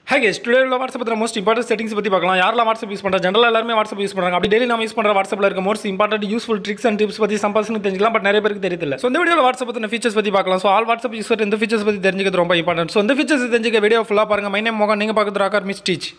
high guys today உள்ள WhatsApp பற்றி most important settings பற்றி பார்க்கலாம் யாரெல்லாம் வாட்ஸ்அப் யூஸ் பண்ணுறா ஜென்ரல் எல்லாருமே வாட்ஸ்அப் யூஸ் பண்ணுறாங்க அப்படி டெய்லி நம்ம யூஸ் பண்ணுற வாட்ஸ்அப்பில் இருக்க most important useful tricks and tips பற்றி சம்பாசனுக்கு தெரிஞ்சிக்கலாம் பட் நிறைய பேருக்கு தெரியல ஸோ இந்த வீடியோவில் வாட்ஸ்அப் பற்றின ஃபீச்சர்ஸ் பற்றி பார்க்கலாம் ஸோ ஆல் வாட்ஸ்அப் யூஸ் இந்த ஃபீச்சர்ஸ் பற்றி தெரிஞ்சுக்கிறது ரொம்ப இம்பார்ட்டன்ட் ஸோ இந்த ஃபீச்சர்ஸ் தெரிஞ்சுக்க வீடியோ ஃபுல்லாக பாருங்க மை நேம் மோகன் நீங்கள் பார்க்குறது rocker miss teach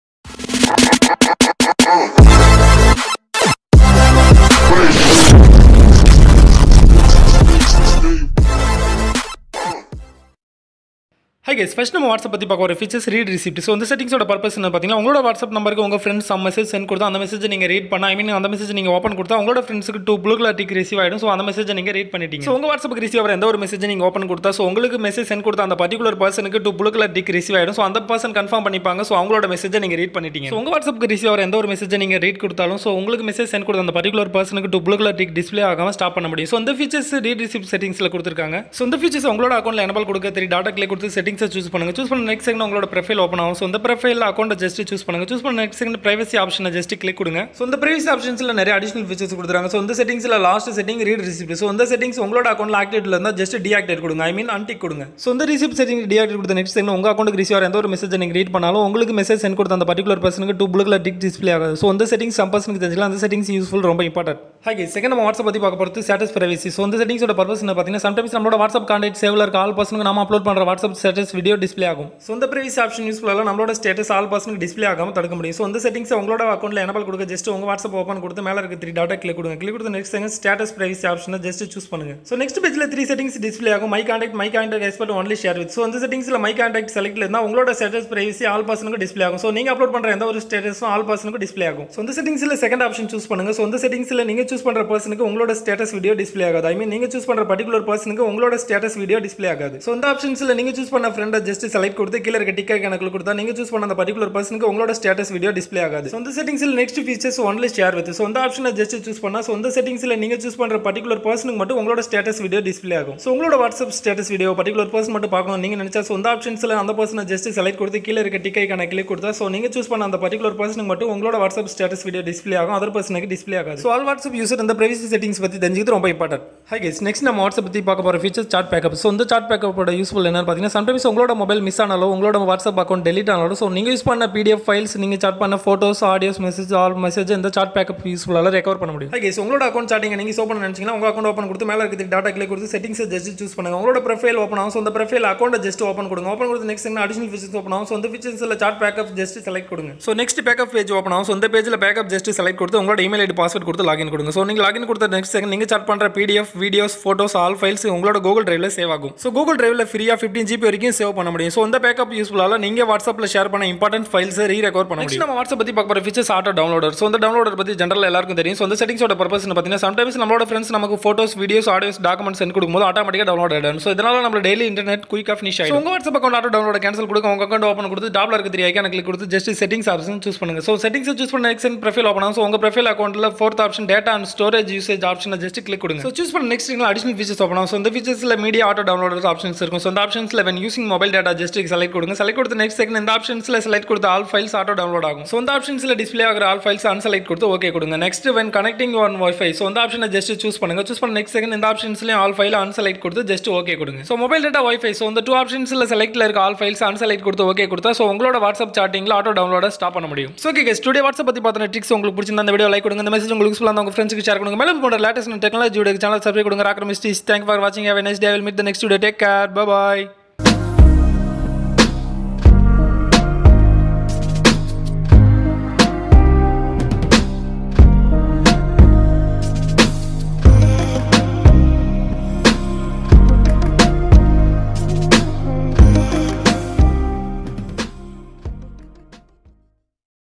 hi guys first நம்ம வாட்ஸ்அப் பற்றி பார்க்க ஒரு ஃபீச்சர்ஸ் ரீட் ரிசிப்ட் ஸோ இந்த செட்டிங்ஸோட பர்பஸ் என்ன பார்த்தீங்கன்னா உங்களோட வாட்ஸ்அப் நம்பருக்கு உங்கள் ஃப்ரெண்ட்ஸ் சம் மெசேஜ் சென்ட் கொடுத்தா அந்த மெசேஜ் நீங்கள் ரீட் பண்ணா ஐ மீன் அந்த மெசேஜ் நீங்கள் ஓப்பன் கொடுத்தா உங்களோட ஃப்ரெண்ட்ஸுக்கு two blue colour tick receive ஆகிடும் ஸோ அந்த மெசேஜ் நீங்கள் ரீட் பண்ணிட்டீங்க ஸோ உங்கள் வாட்ஸ்அப்புக்கு ரிசீவ் ஆகிற எந்த ஒரு மெசேஜ் நீங்கள் ஓப்பன் கொடுத்தா ஸோ உங்களுக்கு மெசேஜ் சென்ட் கொடுத்தா அந்த பர்டிகுலர் பர்சனுக்கு two blue colour tick receive ஆகிடும் ஸோ அந்த பர்சன் கன்ஃபார்ம் பண்ணிப்பாங்க ஸோ அவங்களோட மெசேஜை நீங்கள் ரீட் பண்ணிட்டீங்க ஸோ உங்கள் வாட்ஸ்அப்புக்கு ரிசீவ் ஆகிற எந்த ஒரு மெசேஜ் நீங்கள் ரீட் கொடுத்தாலும் ஸோ உங்களுக்கு மெசேஜ் சென்ட் கொடுத்த அந்த பர்டிகுலர் பர்சனுக்கு two blue colour tick display ஆகாமல் ஸ்டாப் பண்ண முடியும் ஸோ இந்த ஃபீச்சர்ஸ் ரீட் ரிசிப்ட் செட்டிங்ஸில் கொடுத்துருக்காங்க ஸோ இந்த ஃபீச்சர்ஸ் உங்களோட அக்கௌண்ட்டில் எனபிள் கொடுக்க தெரிய டாட்டா கிளிக் கொடுத்து செட்டிங்ஸை சூஸ் பண்ணுங்க சூஸ் பண்ண நெக்ஸ்ட் செகண்ட் உங்களோட ப்ரொஃபைல் ஓப்பன் ஆகும் ஸோ இந்த ப்ரொஃபைல் அக்கௌண்ட்டை ஜஸ்ட் சூஸ் பண்ணுங்க சூஸ் பண்ண நெக்ஸ்ட் செகண்ட் பிரைவசி ஆப்ஷனை ஜஸ்ட் கிளிக் கொடுங்க ஸோ இந்த பிரைவசி ஆப்ஷன்ஸில் நிறைய அடிஷனல் ஃபீச்சர்ஸ் கொடுத்துருக்காங்க ஸோ இந்த செட்டிங்ஸில் last setting read receipt so இந்த செட்டிங்ஸ் உங்களோட அக்கௌண்ட்டில் ஆக்டிவேட்டில் இருந்தால் ஜஸ்ட் டிஆக்டிவேட் கொடுங்க ஐ மீன் அன்டிக் கொடுங்க ஸோ இந்த ரிசிப்ட் செட்டிங் டிஆக்டிவேட் கொடுத்த நெக்ஸ்ட் செகண்ட் உங்கள் அக்கௌண்ட்டுக்கு ரிசீவ் எந்த ஒரு மெசேஜ் நீங்கள் ரீட் பண்ணாலும் உங்களுக்கு மெசேஜ் சென்ட் கொடுத்த அந்த பர்டிகுலர் பர்சனுக்கு டூ ப்ளூக்கில் டிக் டிஸ்ப்ளே ஆகாது ஸோ இந்த செட்டிங்ஸ் சம் பர்சனுக்கு தெரிஞ்சுக்கலாம் அந்த செட்டிங்ஸ் யூஸ்ஃபுல் ரொம்ப இம்பார்ட்டன்ட் ஹாய் செகண்ட் நம்ம வாட்ஸ்அப் பற்றி பார்க்க போகிறது ஸ்டேட்டஸ் பிரைவசி ஸோ இந்த செட்டிங்ஸோட பர்பஸ் என்ன பார்த்தீங்கன்னா சம்டைம்ஸ் நம்மளோட வாட்ஸ்அப் கான்டாக்ட் சேவில் இருக்க ஆல் பர்சனுக்கு நம்ம அப்லோட் பண்ணுற வாட்ஸ்அப் ஸ்டேட்டஸ் வீடியோ டிஸ்ப்ளே ஆகும் ஸோ இந்த பிரைவசி ஆப்ஷன் யூஸ்ஃபுல்லாக நம்மளோட ஸ்டேட்டஸ் ஆல் பர்சனுக்கு டிஸ்ப்ளே ஆகாமல் தடுக்க முடியும் ஸோ இந்த செட்டிங்ஸ் உங்களோட அக்கௌண்ட்டில் எனபிள் கொடுக்க ஜஸ்ட் உங்கள் வாட்ஸ்அப் ஓப்பன் கொடுத்து மேலே இருக்க த்ரீ டாட்டா கிளிக் கொடுங்க கிளிக் கொடுத்து நெக்ஸ்ட் செகண்ட் ஸ்டேட்டஸ் பிரைவசி ஆப்ஷனை ஜஸ்ட் சூஸ் பண்ணுங்க ஸோ நெக்ஸ்ட் பேஜில் த்ரீ செட்டிங்ஸ் டிஸ்ப்ளே ஆகும் my contact my contact except only share with so இந்த செட்டிங்ஸில் மை கான்டாக்ட் செலக்ட்ல இருந்தால் உங்களோட ஸ்டேட்டஸ் பிரைவசி ஆல் பர்சனுக்கு டிஸ்ப்ளே ஆகும் ஸோ நீங்கள் அப்லோட் பண்ணுற எந்த ஒரு ஸ்டேட்டஸும் ஆல் பர்சனுக்கு டிஸ்ப்ளே ஆகும் ஸோ இந்த செட்டிங்ஸில் செகண்ட் ஆப்ஷன் சூஸ் பண்ணுங்க ஸோ இந்த செட்டிங்ஸில் நீங்கள் சூஸ் பண்ணுற பர்சனுக்கு உங்களோட ஸ்டேட்டஸ் வீடியோ டிஸ்ப்ளே ஆகாது ஐ மீன் நீங்கள் சூஸ் பண்ணுற பர்டிகுலர் பர்சனுக்கு உங்களோட ஸ்டேட்டஸ் வீடியோ டிஸ்ப்ளே ஆகாது ஸோ இந்த ஆப்ஷன்ஸில் நீங்கள் சூஸ் பண்ண ஃப்ரெண்டை ஜஸ்ட் செலக்ட் கொடுத்து கீழே இருக்க டிக்கெட் கணக்கில் கொடுத்தா நீங்கள் சூஸ் பண்ண அந்த பர்டிகுலர் பர்சனுக்கு உங்களோட ஸ்டேட்டஸ் வீடியோ டிஸ்ப்ளே ஆகாது ஸோ இந்த செட்டிங்ஸில் next features only share with so இந்த ஆப்ஷனை ஜஸ்ட் சூஸ் பண்ணால் ஸோ இந்த செட்டிங்ஸில் நீங்கள் சூஸ் பண்ணுற பர்டிகுலர் பர்சனுக்கு மட்டும் உங்களோட ஸ்டேட்டஸ் வீடியோ டிஸ்ப்ளே ஆகும் ஸோ உங்களோட WhatsApp status video particular person மட்டும் பார்க்கணும் நீங்கள் நினச்சா ஸோ இந்த ஆப்ஷன்ஸில் அந்த பர்சனை ஜஸ்ட் செலக்ட் கொடுத்து கீழே இருக்க டிக்கெட் கணக்கு கிளிக் கொடுத்தா ஸோ நீங்கள் சூஸ் பண்ண அந்த பர்டிகுலர் பர்சனுக்கு மட்டும் உங்களோட வாட்ஸ்அப் ஸ்டேட்டஸ் வீடியோ டிஸ்ப்ளே ஆகும் அதர் பர்சனுக்கு டிஸ்ப்ளே ஆகாது ஸோ ஆல் வாட்ஸ்அப் யூசர் இந்த பிரைவசி செட்டிங்ஸ் பற்றி தெரிஞ்சுக்கிறது ரொம்ப இம்பார்ட்டன்ட் ஹை கேஸ் நெக்ஸ்ட் நம்ம வாட்ஸ்அப் பற்றி பார்க்க போகிற ஃபீச்சர் சாட் பேக்கப் ஸோ இந்த சாட் பேக்கப்போட யூஸ்ஃபுல் என்னன்னு பார்த்தீங்கன்னா சம்டைம்ஸ் உங்களோட மொபைல் மிஸ் ஆனாலும் உங்களோட வாட்ஸ்அப் அக்கௌண்ட் டெலிட் ஆனாலும் ஸோ நீங்கள் யூஸ் பண்ண பிடிஎஃப் ஃபைல்ஸ் நீங்கள் சாட் பண்ண photos audios message all message இந்த சாட் பேக்கப் யூஸ்ஃபுல்லாக ரெக்கவர் பண்ண முடியும் ஹை கேஸ் உங்களோட அக்கௌண்ட் சாட்டிங் நீங்கள் ஓப்பன் நினச்சிங்கன்னா உங்கள் அக்கௌண்ட் ஓப்பன் கொடுத்து மேலே இருக்கிறது டாட்டா கிளிக் கொடுத்து செட்டிங்ஸ் ஜஸ்ட் சூஸ் பண்ணுங்க உங்களோட ப்ரொஃபைல் ஓப்பன் ஆகும் ஸோ அந்த ப்ரொஃபைல் அக்கௌண்ட்டை ஜஸ்ட் ஓப்பன் கொடுங்க ஓப்பன் கொடுத்து நெக்ஸ்ட் என்ன அடிஷனல் ஃபீச்சர்ஸ் ஓப்பன் ஆகும் ஸோ அந்த ஃபீச்சர்ஸில் சாட் பேக்கப் ஜஸ்ட் செலக்ட் கொடுங்க so next backup page open ஆகும் ஸோ இந்த பேஜில் பேக்கப் ஜஸ்ட் செலக்ட் கொடுத்து உங்களோட இமெயில் ஐடி பாஸ்வேர்ட் கொடுத்து லாகின் கொடுங்க ஸோ நீங்கள் லாகின் கொடுத்த நெக்ஸ்ட் செகண்ட் நீங்கள் சாட் பண்ணுற PDF videos photos all files உங்களோட கூகுள் டிரைவில் சேவ் ஆகும் ஸோ கூகுள் டிரைவில் ஃப்ரீயாக ஃபிஃப்டின் ஜிபி வரைக்கும் சேவ் பண்ண முடியும் ஸோ இந்த பேக்கப் யூஸ்ஃபுல்லாக நீங்கள் வாட்ஸ்அப்பில் ஷேர் பண்ண இம்பார்ட்டன்ட் ஃபைல்ஸை ரீ ரெக்கவர் பண்ண முடியும் நம்ம வாட்ஸ்அப் பற்றி பார்க்க போகிற ஃபீச்சர்ஸ் ஆட்டோ டவுன்லோடர் ஸோ இந்த டவுன்லோடர் பற்றி ஜென்ரல் எல்லாருக்கும் தெரியும் ஸோ இந்த செட்டிங்ஸோட பர்பஸ் பார்த்தீங்கன்னா சம்டைம்ஸ் நம்மளோட ஃப்ரெண்ட்ஸ் நமக்கு photos videos audios documents sent கொடுக்கும்போது ஆட்டோமேட்டிக்காக டவுன்லோட் ஆகிடும் ஸோ இதனால் நம்ம டெய்லி இன்டர்நெட் குயிக்காக ஃபினிஷ் ஆகும் உங்கள் WhatsApp account auto download cancel கொடுக்க உங்கள் அக்கௌண்ட் ஓப்பன் கொடுத்து டாப்ல இருக்க த்ரீ ஐக்கான கிளிக் கொடுத்து ஜஸ்ட் செட்டிங்ஸ் ஆப்ஷன் சூஸ் பண்ணுங்க ஸோ செட்டிங்ஸ் சூஸ் பண்ண நெக்ஸ்ட் ப்ரொஃபைல் ஓப்பன் ஆகும் ஸோ உங்கள் ப்ரொஃபைல் அக்கௌண்ட்டில் fourth option data and storage usage ஆப்ஷனை ஜஸ்ட் கிளிக் கொடுங்க ஸோ சூஸ் பண்ண நெக்ஸ்ட் அடிஷனல் ஃபீச்சர்ஸ் ஓப்பன் ஆகும் ஸோ இந்த ஃபீச்சர்ஸில் மீடியா ஆட்டோ டவுன்லோடர்ஸ் ஆப்ஷன்ஸ் இருக்கும் ஸோ இந்த ஆப்ஷன்ஸில் when using mobile data just select கொடுங்க செலக்ட் கொடுத்து நெக்ஸ்ட் செகண்ட் இந்த ஆப்ஷன்ஸில் செலக்ட் கொடுத்த ஆல் ஃபைல்ஸ் ஆட்டோ டவுன்லோட் ஆகும் ஸோ இந்த ஆப்ஷன்ஸில் டிஸ்ப்ளே ஆகிற ஆல் ஃபைல்ஸ் அன்செலக்ட் கொடுத்து ஓகே கொடுங்க next when connecting on wifi so இந்த ஆப்ஷனை ஜஸ்ட் சூஸ் பண்ணுங்க சூஸ் பண்ண நெக்ஸ்ட் செகண்ட் இந்த ஆப்ஷன்ஸ்லேயும் ஆல் ஃபைல் அன்செலக்ட் கொடுத்து ஜஸ்ட் ஓகே கொடுங்க so mobile data wifi so இந்த டூ ஆப்ஷன்ஸில் செலக்ட்ல இருக்க ஆல் ஃபைல்ஸ் அன்செலக்ட் கொடுத்து ஓகே கொடுத்தா ஸோ உங்களோட வாட்ஸ்அப் சாட்டிங்கில் ஆட்டோ டவுன்லோட ஸ்டாப் பண்ண முடியும் ஸோ ஓகே ஸ்டுடியோ வாட்ஸ்அப் பற்றி பார்த்த ட்ரிக்ஸ் உங்களுக்கு பிடிச்சிருந்தா அந்த வீடியோ லைக் கொடுங்க இந்த மெசேஜ் உங்களுக்கு யூஸ்ஃபுல்லாக உங்கள் ஃப்ரெண்ட்ஸ்க்கு ஷேர் கொடுங்க மேலும் போன்ற லேட்டஸ்ட் டெக்னாலஜி சேனல் சப்ஸ்கிரைப் கொடுங்க ராக்கர் மிஸ்டீஸ் தேங்க் ஃபார் வாட்சிங் have next day will meet the next video take care bye